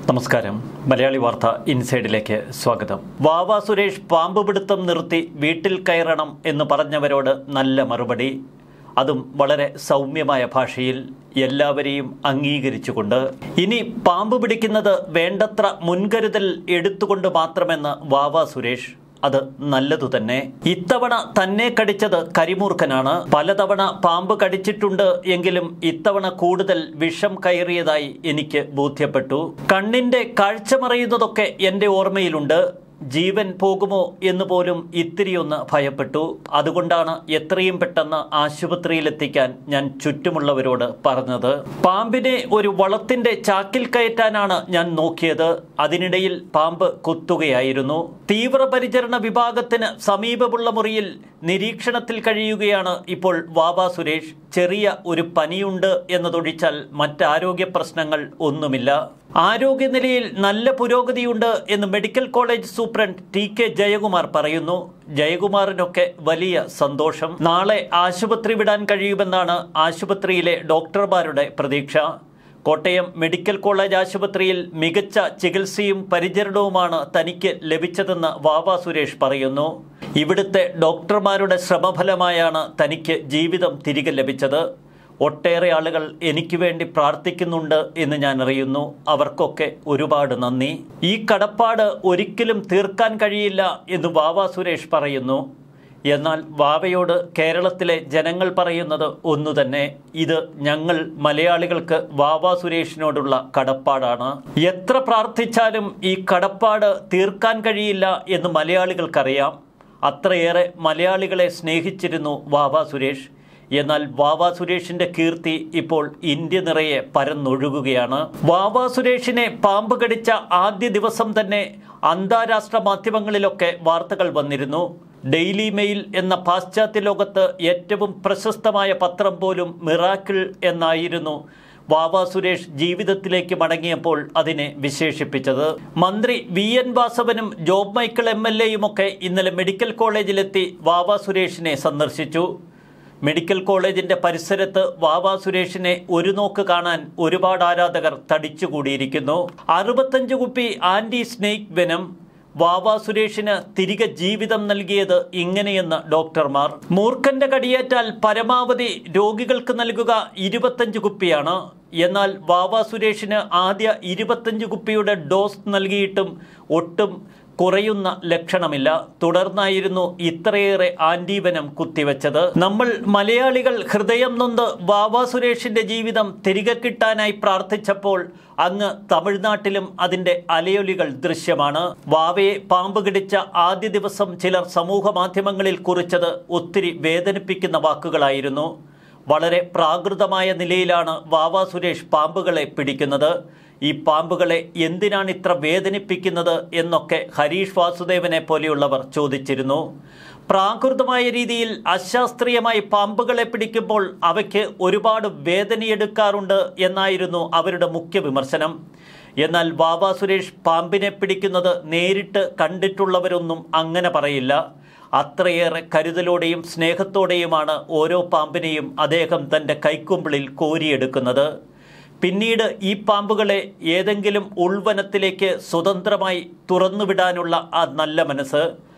നമസ്കാരം മലയാളി വാർത്ത ഇൻസൈഡിലേക്ക് സ്വാഗതം വാവ സുരേഷ് പാമ്പ് പിടുത്തം നിർത്തി വീട്ടിൽ കയറണം എന്ന് പറഞ്ഞവരോട് നല്ല മറുപടി അതും വളരെ സൗമ്യമായ ഭാഷയിൽ എല്ലാവരെയും അംഗീകരിച്ചുകൊണ്ട് ഇനി പാമ്പ് പിടിക്കുന്നത് വേണ്ടത്ര മുൻകരുതൽ എടുത്തുകൊണ്ട് മാത്രമെന്ന് വാവ സുരേഷ് അത് നല്ലതു തന്നെ ഇത്തവണ തന്നെ കടിച്ചത് കരിമൂർഖനാണ് പലതവണ പാമ്പ് കടിച്ചിട്ടുണ്ട് എങ്കിലും ഇത്തവണ കൂടുതൽ വിഷം കയറിയതായി എനിക്ക് ബോധ്യപ്പെട്ടു കണ്ണിന്റെ കാഴ്ച മറയുന്നതൊക്കെ എൻ്റെ ഓർമ്മയിലുണ്ട് ജീവൻ പോകുമോ എന്ന് പോലും ഇത്തിരിയൊന്ന് ഭയപ്പെട്ടു അതുകൊണ്ടാണ് എത്രയും പെട്ടെന്ന് ആശുപത്രിയിലെത്തിക്കാൻ ഞാൻ ചുറ്റുമുള്ളവരോട് പറഞ്ഞത് പാമ്പിനെ ഒരു വളത്തിന്റെ ചാക്കിൽ കയറ്റാനാണ് ഞാൻ നോക്കിയത് അതിനിടയിൽ പാമ്പ് കുത്തുകയായിരുന്നു തീവ്രപരിചരണ വിഭാഗത്തിന് സമീപമുള്ള മുറിയിൽ നിരീക്ഷണത്തിൽ കഴിയുകയാണ് ഇപ്പോൾ വാവ സുരേഷ് ചെറിയ ഒരു പനിയുണ്ട് എന്നതൊഴിച്ചാൽ മറ്റാരോഗ്യ പ്രശ്നങ്ങൾ ഒന്നുമില്ല ആരോഗ്യനിലയിൽ നല്ല പുരോഗതിയുണ്ട് എന്ന് medical college superintendent T K Jayakumar പറയുന്നു ജയകുമാറിനൊക്കെ വലിയ സന്തോഷം നാളെ ആശുപത്രി വിടാൻ കഴിയുമെന്നാണ് ആശുപത്രിയിലെ ഡോക്ടർമാരുടെ പ്രതീക്ഷ കോട്ടയം മെഡിക്കൽ കോളേജ് ആശുപത്രിയിൽ മികച്ച ചികിത്സയും പരിചരണവുമാണ് തനിക്ക് ലഭിച്ചതെന്ന് വാവ സുരേഷ് പറയുന്നു ഇവിടുത്തെ ഡോക്ടർമാരുടെ ശ്രമഫലമായാണ് തനിക്ക് ജീവിതം തിരികെ ലഭിച്ചത് ഒട്ടേറെ ആളുകൾ എനിക്ക് വേണ്ടി പ്രാർത്ഥിക്കുന്നുണ്ട് എന്ന് ഞാൻ അറിയുന്നു അവർക്കൊക്കെ ഒരുപാട് നന്ദി ഈ കടപ്പാട് ഒരിക്കലും തീർക്കാൻ കഴിയില്ല എന്ന് വാവ സുരേഷ് പറയുന്നു എന്നാൽ വാവയോട് കേരളത്തിലെ ജനങ്ങൾ പറയുന്നത് ഒന്നു തന്നെ ഇത് ഞങ്ങൾ മലയാളികൾക്ക് വാവ സുരേഷിനോടുള്ള കടപ്പാടാണ് എത്ര പ്രാർത്ഥിച്ചാലും ഈ കടപ്പാട് തീർക്കാൻ കഴിയില്ല എന്ന് മലയാളികൾക്കറിയാം അത്രയേറെ മലയാളികളെ സ്നേഹിച്ചിരുന്നു വാവ സുരേഷ് എന്നാൽ വാവ സുരേഷിന്റെ കീർത്തി ഇപ്പോൾ ഇന്ത്യ നിറയെ പരന്നൊഴുകുകയാണ് വാവ സുരേഷിനെ പാമ്പ് കടിച്ച ആദ്യ ദിവസം തന്നെ അന്താരാഷ്ട്ര മാധ്യമങ്ങളിലൊക്കെ വാർത്തകൾ വന്നിരുന്നു ഡെയിലി മെയിൽ എന്ന പാശ്ചാത്യ ലോകത്ത് ഏറ്റവും പ്രശസ്തമായ പത്രം പോലും മിറാക്കിൾ എന്നായിരുന്നു വാവ സുരേഷ് ജീവിതത്തിലേക്ക് മടങ്ങിയപ്പോൾ അതിനെ വിശേഷിപ്പിച്ചത് മന്ത്രി വി എൻ വാസവനും ജോബ് മൈക്കിൾ എം എൽ എയുമൊക്കെ ഇന്നലെ മെഡിക്കൽ കോളേജിലെത്തി വാവ സുരേഷിനെ സന്ദർശിച്ചു മെഡിക്കൽ കോളേജിന്റെ പരിസരത്ത് വാവ സുരേഷിനെ ഒരു നോക്ക് കാണാൻ ഒരുപാട് ആരാധകർ തടിച്ചുകൂടിയിരിക്കുന്നു അറുപത്തഞ്ച് കുപ്പി ആന്റി സ്നേക്ക് വെനം വാവ സുരേഷിന് തിരികെ ജീവിതം നൽകിയത് ഇങ്ങനെയെന്ന് ഡോക്ടർമാർ മൂർഖന്റെ കടിയേറ്റാൽ പരമാവധി രോഗികൾക്ക് നൽകുക ഇരുപത്തഞ്ച് കുപ്പിയാണ് എന്നാൽ വാവ സുരേഷിന് ആദ്യ ഇരുപത്തഞ്ച് കുപ്പിയുടെ ഡോസ് നൽകിയിട്ടും ഒട്ടും കുറയുന്ന ലക്ഷണമില്ല തുടർന്നായിരുന്നു ഇത്രയേറെ ആന്റീവനം കുത്തിവെച്ചത് നമ്മൾ മലയാളികൾ ഹൃദയം നൊന്ത് വാവ സുരേഷിന്റെ ജീവിതം തിരികെ കിട്ടാനായി പ്രാർത്ഥിച്ചപ്പോൾ അങ്ങ് തമിഴ്നാട്ടിലും അതിന്റെ അലയൊലികൾ ദൃശ്യമാണ് വാവയെ പാമ്പ് കടിച്ച ആദ്യ ദിവസം ചിലർ സമൂഹ മാധ്യമങ്ങളിൽ കുറിച്ചത് ഒത്തിരി വേദനിപ്പിക്കുന്ന വാക്കുകളായിരുന്നു വളരെ പ്രാകൃതമായ നിലയിലാണ് വാവ സുരേഷ് പാമ്പുകളെ പിടിക്കുന്നത് ഈ പാമ്പുകളെ എന്തിനാണ് ഇത്ര വേദനിപ്പിക്കുന്നത് എന്നൊക്കെ ഹരീഷ് വാസുദേവനെ പോലെയുള്ളവർ ചോദിച്ചിരുന്നു പ്രാകൃതമായ രീതിയിൽ അശാസ്ത്രീയമായി പാമ്പുകളെ പിടിക്കുമ്പോൾ അവയ്ക്ക് ഒരുപാട് വേദനയെടുക്കാറുണ്ട് എന്നായിരുന്നു അവരുടെ മുഖ്യ വിമർശനം എന്നാൽ വാവ സുരേഷ് പാമ്പിനെ പിടിക്കുന്നത് നേരിട്ട് കണ്ടിട്ടുള്ളവരൊന്നും അങ്ങനെ പറയില്ല അത്രയേറെ കരുതലോടെയും സ്നേഹത്തോടെയുമാണ് ഓരോ പാമ്പിനെയും അദ്ദേഹം തൻ്റെ കൈക്കുമ്പിളിൽ കോരിയെടുക്കുന്നത് പിന്നീട് ഈ പാമ്പുകളെ ഏതെങ്കിലും ഉൾവനത്തിലേക്ക് സ്വതന്ത്രമായി തുറന്നുവിടാനുള്ള ആ നല്ല മനസ്സ്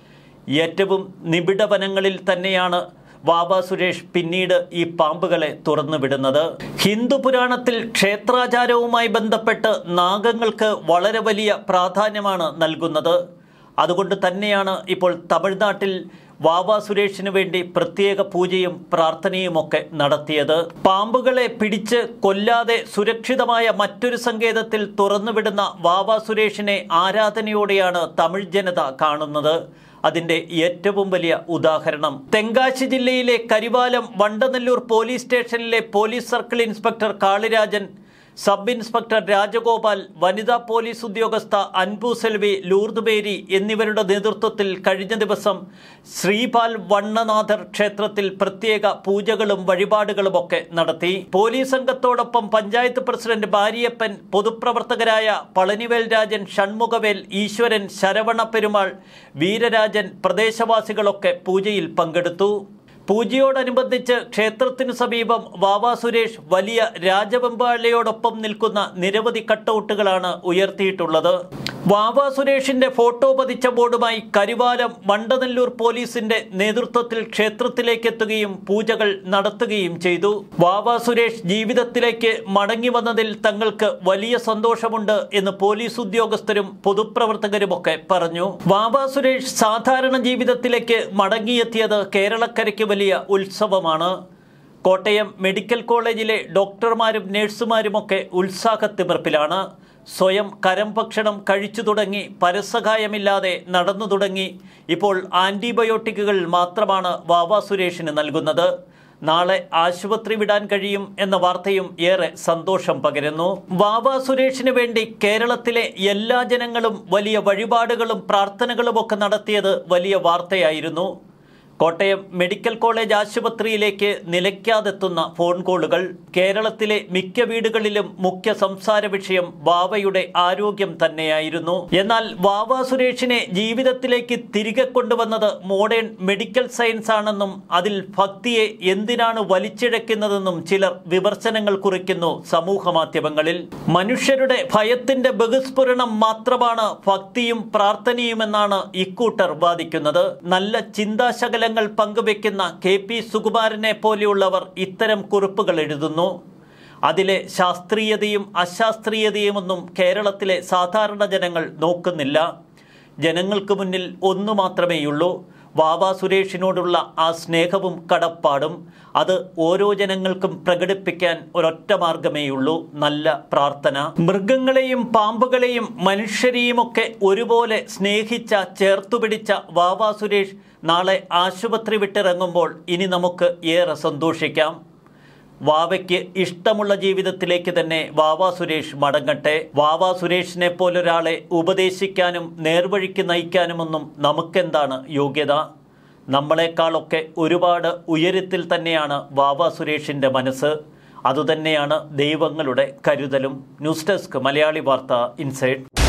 ഏറ്റവും നിബിഡ വനങ്ങളിൽ തന്നെയാണ് വാവ സുരേഷ് പിന്നീട് ഈ പാമ്പുകളെ തുറന്നുവിടുന്നത് ഹിന്ദു പുരാണത്തിൽ ക്ഷേത്രാചാരവുമായി ബന്ധപ്പെട്ട് നാഗങ്ങൾക്ക് വളരെ വലിയ പ്രാധാന്യമാണ് നൽകുന്നത് അതുകൊണ്ട് തന്നെയാണ് ഇപ്പോൾ തമിഴ്നാട്ടിൽ വാവ സുരേഷിന് വേണ്ടി പ്രത്യേക പൂജയും പ്രാർത്ഥനയുമൊക്കെ നടത്തിയത് പാമ്പുകളെ പിടിച്ച് കൊല്ലാതെ സുരക്ഷിതമായ മറ്റൊരു സങ്കേതത്തിൽ തുറന്നുവിടുന്ന വാവ സുരേഷിനെ ആരാധനയോടെയാണ് തമിഴ് ജനത കാണുന്നത് അതിന്റെ ഏറ്റവും വലിയ ഉദാഹരണം തെങ്കാശി ജില്ലയിലെ കരിവാലം വണ്ടനെല്ലൂർ പോലീസ് സ്റ്റേഷനിലെ police circle inspector Kalirajan sub inspector Rajagopal വനിതാ പോലീസ് ഉദ്യോഗസ്ഥ അൻപു സെൽവി ലൂർദുബേരി എന്നിവരുടെ നേതൃത്വത്തിൽ കഴിഞ്ഞ ദിവസം ശ്രീപാൽ വണ്ണനാഥർ ക്ഷേത്രത്തിൽ പ്രത്യേക പൂജകളും വഴിപാടുകളുമൊക്കെ നടത്തി പോലീസ് സംഘത്തോടൊപ്പം പഞ്ചായത്ത് പ്രസിഡന്റ് ബാരിയപ്പൻ പൊതുപ്രവർത്തകരായ പളനിവേൽ രാജൻ ഷൺമുഖവേൽ ഈശ്വരൻ ശരവണ പെരുമാൾ വീരരാജൻ പ്രദേശവാസികളൊക്കെ പൂജയിൽ പങ്കെടുത്തു പൂജയോടനുബന്ധിച്ച് ക്ഷേത്രത്തിനു സമീപം വാവാ സുരേഷ് വലിയ രാജവെമ്പാളയോടൊപ്പം നിൽക്കുന്ന നിരവധി കട്ടൗട്ടുകളാണ് ഉയർത്തിയിട്ടുള്ളത് വാവാ സുരേഷിന്റെ ഫോട്ടോ പതിച്ച ബോർഡുമായി കരിവാലം വണ്ടനെല്ലൂർ പോലീസിന്റെ നേതൃത്വത്തിൽ ക്ഷേത്രത്തിലേക്ക് എത്തുകയും പൂജകൾ നടത്തുകയും ചെയ്തു വാവാ സുരേഷ് ജീവിതത്തിലേക്ക് മടങ്ങി വന്നതിൽ തങ്ങൾക്ക് വലിയ സന്തോഷമുണ്ട് എന്ന് പോലീസ് ഉദ്യോഗസ്ഥരും പൊതുപ്രവർത്തകരുമൊക്കെ പറഞ്ഞു വാവാ സുരേഷ് സാധാരണ ജീവിതത്തിലേക്ക് മടങ്ങിയെത്തിയത് കേരളക്കരയ്ക്ക് വലിയ ഉത്സവമാണ് കോട്ടയം മെഡിക്കൽ കോളേജിലെ ഡോക്ടർമാരും നഴ്സുമാരുമൊക്കെ ഉത്സാഹത്തിമിർപ്പിലാണ് സ്വയം കരം ഭക്ഷണം കഴിച്ചു തുടങ്ങി പരസഹായമില്ലാതെ നടന്നു തുടങ്ങി ഇപ്പോൾ ആൻറ്റിബയോട്ടിക്കുകൾ മാത്രമാണ് വാവാ സുരേഷിന് നൽകുന്നത് നാളെ ആശുപത്രി വിടാൻ കഴിയും എന്ന വാർത്തയും ഏറെ സന്തോഷം പകരുന്നു വാവാ സുരേഷിന് വേണ്ടി കേരളത്തിലെ എല്ലാ ജനങ്ങളും വലിയ വഴിപാടുകളും പ്രാർത്ഥനകളുമൊക്കെ നടത്തിയത് വലിയ വാർത്തയായിരുന്നു കോട്ടയം മെഡിക്കൽ കോളേജ് ആശുപത്രിയിലേക്ക് നിലയ്ക്കാതെത്തുന്ന ഫോൺ കോളുകൾ കേരളത്തിലെ മിക്ക വീടുകളിലും മുഖ്യ സംസാര വിഷയം വാവയുടെ ആരോഗ്യം തന്നെയായിരുന്നു എന്നാൽ വാവ സുരേഷിനെ ജീവിതത്തിലേക്ക് തിരികെ കൊണ്ടുവന്നത് മോഡേൺ മെഡിക്കൽ സയൻസ് ആണെന്നും അതിൽ ഭക്തിയെ എന്തിനാണ് വലിച്ചിഴക്കുന്നതെന്നും ചിലർ വിമർശനങ്ങൾ കുറിക്കുന്നു സമൂഹ മാധ്യമങ്ങളിൽ മനുഷ്യരുടെ ഭയത്തിന്റെ ബഹുസ്ഫുരണം മാത്രമാണ് ഭക്തിയും പ്രാർത്ഥനയുമെന്നാണ് ഇക്കൂട്ടർ വാദിക്കുന്നത് നല്ല ചിന്താശകല ഫലങ്ങൾ പങ്കുവെക്കുന്ന കെ പി സുകുമാരനെ പോലെയുള്ളവർ ഇത്തരം കുറിപ്പുകൾ എഴുതുന്നു അതിലെ ശാസ്ത്രീയതയും അശാസ്ത്രീയതയുമൊന്നും കേരളത്തിലെ സാധാരണ ജനങ്ങൾ നോക്കുന്നില്ല ജനങ്ങൾക്ക് മുന്നിൽ ഒന്നു മാത്രമേയുള്ളൂ വാവാ സുരേഷിനോടുള്ള ആ സ്നേഹവും കടപ്പാടും അത് ഓരോ ജനങ്ങൾക്കും പ്രകടിപ്പിക്കാൻ ഒരൊറ്റ മാർഗമേയുള്ളൂ നല്ല പ്രാർത്ഥന മൃഗങ്ങളെയും പാമ്പുകളെയും മനുഷ്യരെയുമൊക്കെ ഒരുപോലെ സ്നേഹിച്ച ചേർത്തുപിടിച്ച വാവാ സുരേഷ് നാളെ ആശുപത്രി വിട്ടിറങ്ങുമ്പോൾ ഇനി നമുക്ക് ഏറെ സന്തോഷിക്കാം വാവയ്ക്ക് ഇഷ്ടമുള്ള ജീവിതത്തിലേക്ക് തന്നെ വാവാ സുരേഷ് മടങ്ങട്ടെ വാവാ സുരേഷിനെ പോലൊരാളെ ഉപദേശിക്കാനും നേർവഴിക്ക് നയിക്കാനുമൊന്നും നമുക്കെന്താണ് യോഗ്യത നമ്മളെക്കാളൊക്കെ ഒരുപാട് ഉയരത്തിൽ തന്നെയാണ് വാവാ സുരേഷിൻ്റെ മനസ്സ് അതുതന്നെയാണ് ദൈവങ്ങളുടെ കരുതലും ന്യൂസ് ഡെസ്ക് മലയാളി വാർത്ത ഇൻസൈഡ്